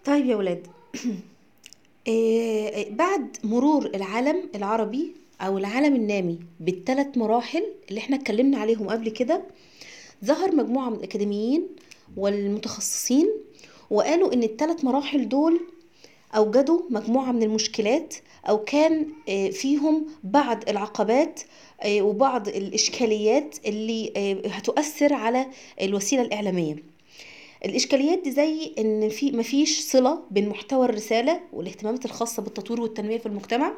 طيب يا ولاد آه، بعد مرور العالم العربي او العالم النامي بالثلاث مراحل اللي احنا اتكلمنا عليهم قبل كده ظهر مجموعة من الأكاديميين والمتخصصين وقالوا إن الثلاث مراحل دول أوجدوا مجموعة من المشكلات أو كان آه، فيهم بعض العقبات آه، وبعض الإشكاليات اللي آه، هتؤثر على الوسيلة الإعلامية الإشكاليات دي زي إن في مفيش صلة بين محتوى الرسالة والاهتمامات الخاصة بالتطوير والتنمية في المجتمع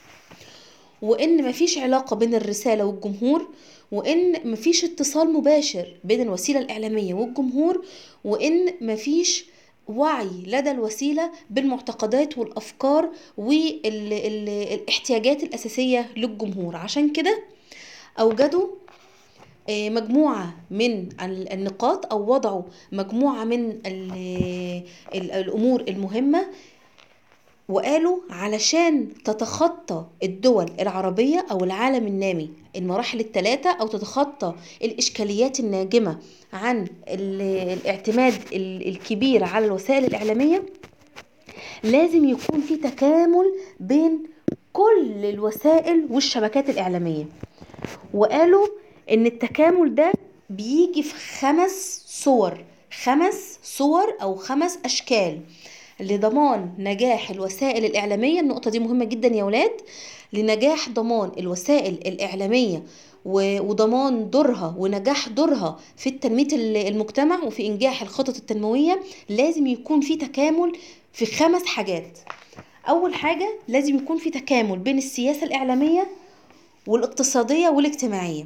وان مفيش علاقة بين الرسالة والجمهور وان مفيش اتصال مباشر بين الوسيلة الاعلامية والجمهور وان مفيش وعي لدى الوسيلة بالمعتقدات والافكار والاحتياجات الاساسية للجمهور عشان كده اوجدوا آه، مجموعة من ال- النقاط أو وضعوا مجموعة من ال- ال- الأمور المهمة وقالوا علشان تتخطى الدول العربية أو العالم النامي المراحل الثلاثة أو تتخطى الإشكاليات الناجمة عن ال- الاعتماد ال- الكبير على الوسائل الإعلامية لازم يكون في تكامل بين كل الوسائل والشبكات الإعلامية وقالوا ان التكامل ده بيجي في خمس صور خمس صور او خمس اشكال لضمان نجاح الوسائل الاعلاميه النقطه دي مهمه جدا يا ولاد لنجاح ضمان الوسائل الاعلاميه و- وضمان دورها ونجاح دورها في تنميه ال- المجتمع وفي انجاح الخطط التنمويه لازم يكون في تكامل في خمس حاجات اول حاجه لازم يكون في تكامل بين السياسه الاعلاميه والاقتصاديه والاجتماعيه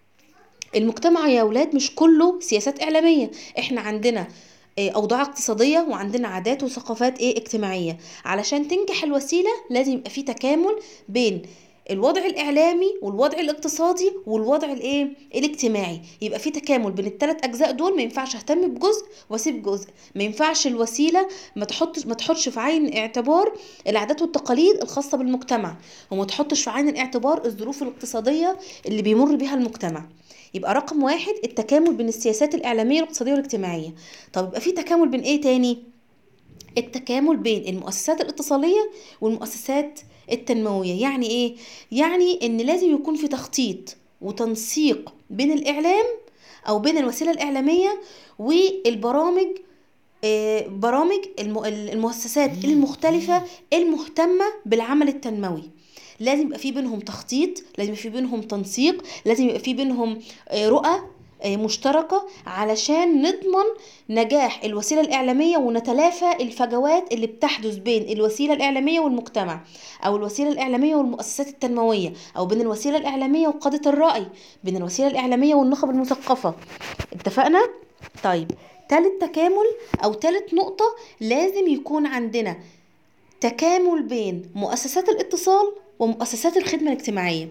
المجتمع يا ولاد مش كله سياسات إعلامية احنا عندنا آه، أوضاع اقتصادية وعندنا عادات وثقافات ايه اجتماعية علشان تنجح الوسيلة لازم يبقى في تكامل بين الوضع الإعلامي والوضع الاقتصادي والوضع الايه الاجتماعي يبقى في تكامل بين الثلاث أجزاء دول ما ينفعش اهتم بجزء واسيب جزء ما ينفعش الوسيلة ما تحطش ما تحطش في عين الاعتبار العادات والتقاليد الخاصة بالمجتمع وما تحطش في عين الاعتبار الظروف الاقتصادية اللي بيمر بيها المجتمع يبقى رقم واحد التكامل بين السياسات الإعلامية والاقتصادية والاجتماعية طب يبقى في تكامل بين ايه تاني التكامل بين المؤسسات الاتصالية والمؤسسات التنموية يعني ايه يعني ان لازم يكون في تخطيط وتنسيق بين الإعلام أو بين الوسيلة الإعلامية والبرامج آه، برامج الم- المؤسسات المختلفة المهتمة بالعمل التنموي لازم يبقى في بينهم تخطيط لازم يبقى في بينهم تنسيق لازم يبقى في بينهم آه، رؤى آه، مشتركة علشان نضمن نجاح الوسيلة الإعلامية ونتلافى الفجوات اللي بتحدث بين الوسيلة الإعلامية والمجتمع أو الوسيلة الإعلامية والمؤسسات التنموية أو بين الوسيلة الإعلامية وقادة الرأي بين الوسيلة الإعلامية والنخب المثقفة اتفقنا؟ طيب تالت تكامل أو تالت نقطة لازم يكون عندنا تكامل بين مؤسسات الاتصال ومؤسسات الخدمة الاجتماعية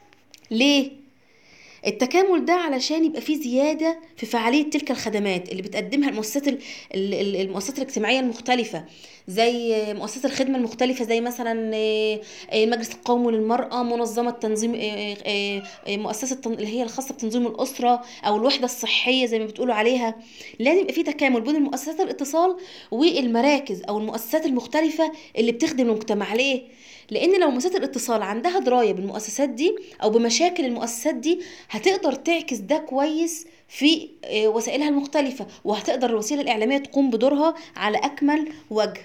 ليه؟ التكامل ده علشان يبقى فيه زيادة في فعالية تلك الخدمات اللي بتقدمها المؤسسات ال- ال- ال- المؤسسات الاجتماعية المختلفة زي مؤسسات الخدمة المختلفة زي مثلا آه، آه، المجلس القومي للمرأة منظمة تنظيم آه، آه، آه، مؤسسة تن- اللي هي الخاصة بتنظيم الأسرة أو الوحدة الصحية زي ما بتقولوا عليها لازم يبقى فيه تكامل بين المؤسسات الاتصال والمراكز أو المؤسسات المختلفة اللي بتخدم المجتمع ليه؟ لان لو مؤسسات الاتصال عندها درايه بالمؤسسات دي او بمشاكل المؤسسات دي هتقدر تعكس ده كويس في آه، وسائلها المختلفه وهتقدر الوسيله الاعلاميه تقوم بدورها على اكمل وجه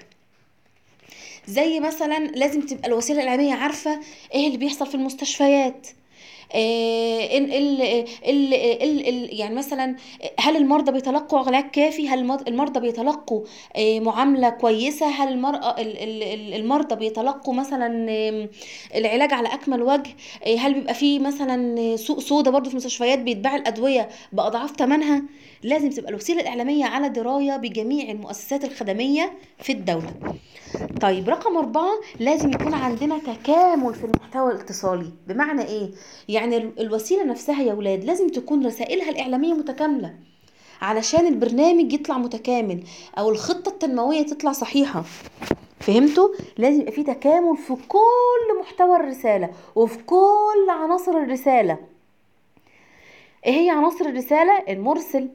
زي مثلا لازم تبقى الوسيله الاعلاميه عارفه ايه اللي بيحصل في المستشفيات آه، ال ال ال ال ال يعني مثلا هل المرضى بيتلقوا علاج كافي هل المر- المرضى بيتلقوا آه، معاملة كويسة هل المرأة ال- ال- ال- المرضى بيتلقوا مثلا آم، العلاج على أكمل وجه آه، هل بيبقى فيه مثلا سوق سودا برضو في المستشفيات بيتباع الأدوية بأضعاف ثمنها لازم تبقى الوسيلة الإعلامية على دراية بجميع المؤسسات الخدمية في الدولة طيب رقم أربعة لازم يكون عندنا تكامل في المحتوى الاتصالي بمعنى إيه؟ يعني ال- الوسيلة نفسها يا ولاد لازم تكون رسائلها الإعلامية متكاملة علشان البرنامج يطلع متكامل أو الخطة التنموية تطلع صحيحة فهمتوا؟ لازم يبقى في تكامل في كل محتوى الرسالة وفي كل عناصر الرسالة ايه هي عناصر الرسالة؟ المرسل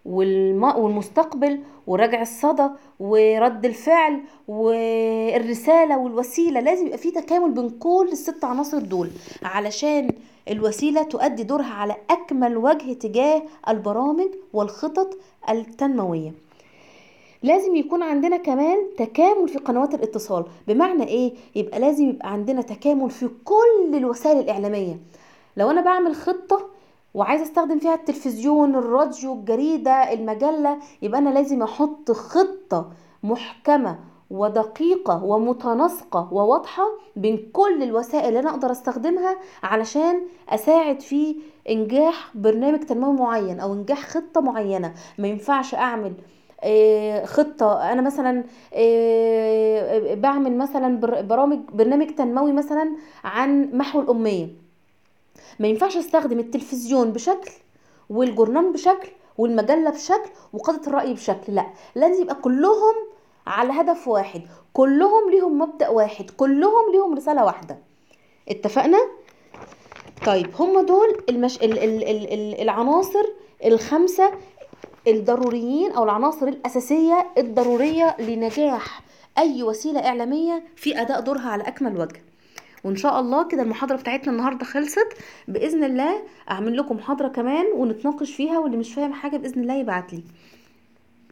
والم... والمستقبل ورجع الصدى ورد الفعل والرسالة والوسيلة لازم يبقى في تكامل بين كل الست عناصر دول علشان الوسيلة تؤدي دورها على أكمل وجه تجاه البرامج والخطط التنموية لازم يكون عندنا كمان تكامل في قنوات الاتصال بمعنى ايه يبقى لازم يبقى عندنا تكامل في كل الوسائل الاعلاميه لو انا بعمل خطه وعايزه استخدم فيها التلفزيون الراديو الجريده المجله يبقى انا لازم احط خطه محكمه ودقيقة ومتناسقة وواضحة بين كل الوسائل اللي أنا أقدر أستخدمها علشان أساعد في إنجاح برنامج تنموي معين أو إنجاح خطة معينة ما ينفعش أعمل آه، خطة أنا مثلا آه، بعمل مثلا بر- برامج برنامج تنموي مثلا عن محو الأمية ما ينفعش استخدم التلفزيون بشكل والجورنال بشكل والمجلة بشكل وقادة الرأي بشكل لا لازم يبقى كلهم على هدف واحد كلهم ليهم مبدأ واحد كلهم ليهم رسالة واحدة اتفقنا؟ طيب هم دول المش... ال... ال... ال... ال- العناصر الخمسة الضروريين او العناصر الاساسيه الضروريه لنجاح اي وسيله اعلاميه في اداء دورها على اكمل وجه وان شاء الله كده المحاضره بتاعتنا النهارده خلصت باذن الله اعمل لكم محاضره كمان ونتناقش فيها واللي مش فاهم حاجه باذن الله يبعت لي